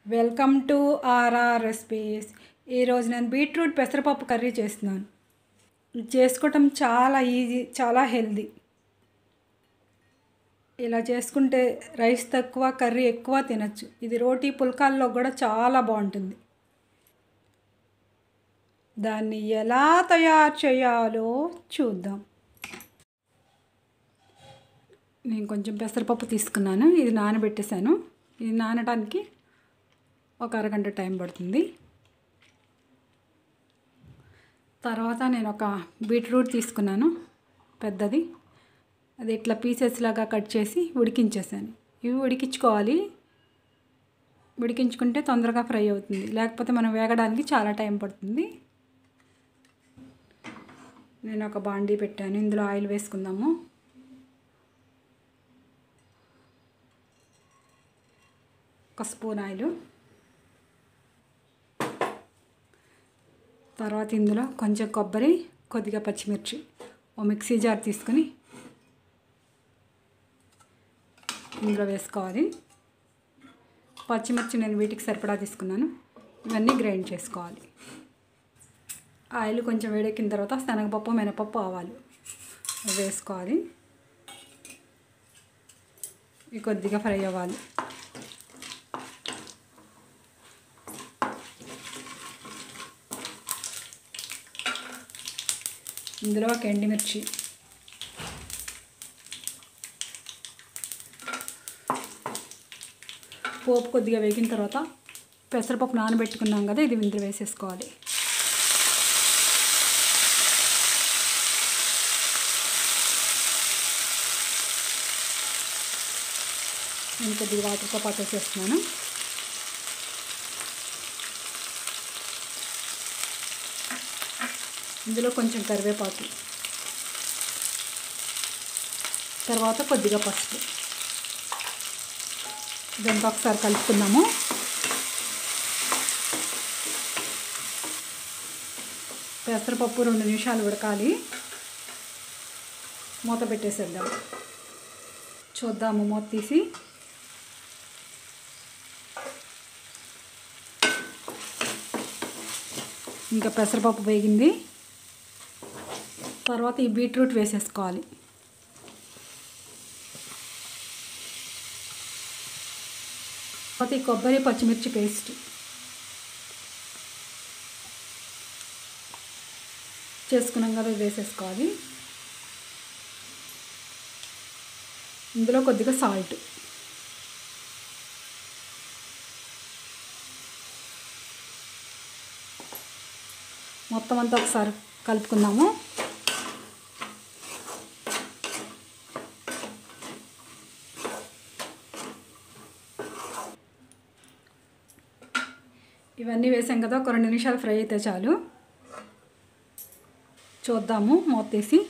welcome to RR recipes ఈరోజు నేను beetroot పెసరపప్పు కర్రీ చేస్తున్నాను ఇది చేసుకోవటం చాలా ఈజీ చాలా హెల్దీ ఇలా చేసుకుంటే రైస్ తక్కువ కర్రీ ఎక్కువ తినచ్చు ఇది రోటీ పుల్కాల్లో కూడా చాలా బాగుంటుంది దాన్ని ఎలా తయారు చేయాలో చూద్దాం నేను కొంచెం పెసరపప్పు తీసుకున్నాను ఇది నానబెట్టేశాను ఇది నానడానికి ఒక అరగంట టైం పడుతుంది తర్వాత నేను ఒక బీట్రూట్ తీసుకున్నాను పెద్దది అది ఇట్లా పీసెస్ లాగా కట్ చేసి ఉడికించేసాను ఇవి ఉడికించుకోవాలి ఉడికించుకుంటే తొందరగా ఫ్రై అవుతుంది లేకపోతే మనం వేగడానికి చాలా టైం పడుతుంది నేను ఒక బాండీ పెట్టాను ఇందులో ఆయిల్ వేసుకుందాము ఒక స్పూన్ ఆయిల్ తర్వాత ఇందులో కొంచెం కొబ్బరి కొద్దిగా పచ్చిమిర్చి ఓ మిక్సీ జార్ తీసుకుని ఇందులో వేసుకోవాలి పచ్చిమిర్చి నేను వీటికి సరిపడా తీసుకున్నాను ఇవన్నీ గ్రైండ్ చేసుకోవాలి ఆయిల్ కొంచెం వేడెక్కిన తర్వాత శనగపప్పు మినపప్పు ఆవాలు వేసుకోవాలి ఇవి కొద్దిగా ఫ్రై అవ్వాలి ఇందులో ఒక ఎండుమిర్చి పోపు కొద్దిగా వేగిన తర్వాత పెసరపప్పు నానబెట్టుకున్నాం కదా ఇది ఇందులో వేసేసుకోవాలి నేను కొద్దిగా వాటర్తో పాటు వేసేస్తున్నాను ఇందులో కొంచెం కరివేపాకు తర్వాత కొద్దిగా పసుపు ఇదంతా ఒకసారి కలుపుకుందాము పెసరపప్పు రెండు నిమిషాలు ఉడకాలి మూత పెట్టేసేద్దాం చూద్దాము మూత తీసి ఇంకా పెసరపప్పు వేగింది తర్వాత ఈ బీట్రూట్ వేసేసుకోవాలి తర్వాత ఈ కొబ్బరి పచ్చిమిర్చి పేస్ట్ చేసుకున్నాం కదా ఇది వేసేసుకోవాలి ఇందులో కొద్దిగా సాల్ట్ మొత్తం అంతా ఒకసారి కలుపుకుందాము ఇవన్నీ వేసాం కదా ఒక రెండు నిమిషాలు ఫ్రై అయితే చాలు చూద్దాము మూత తీసి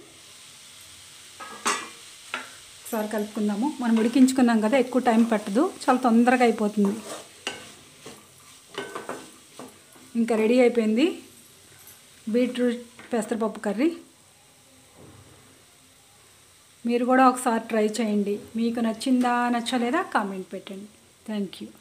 ఒకసారి కలుపుకుందాము మనం ఉడికించుకున్నాం కదా ఎక్కువ టైం పట్టదు చాలా తొందరగా అయిపోతుంది ఇంకా రెడీ అయిపోయింది బీట్రూట్ పెసరపప్పు కర్రీ మీరు కూడా ఒకసారి ట్రై చేయండి మీకు నచ్చిందా నచ్చలేదా కామెంట్ పెట్టండి థ్యాంక్ యూ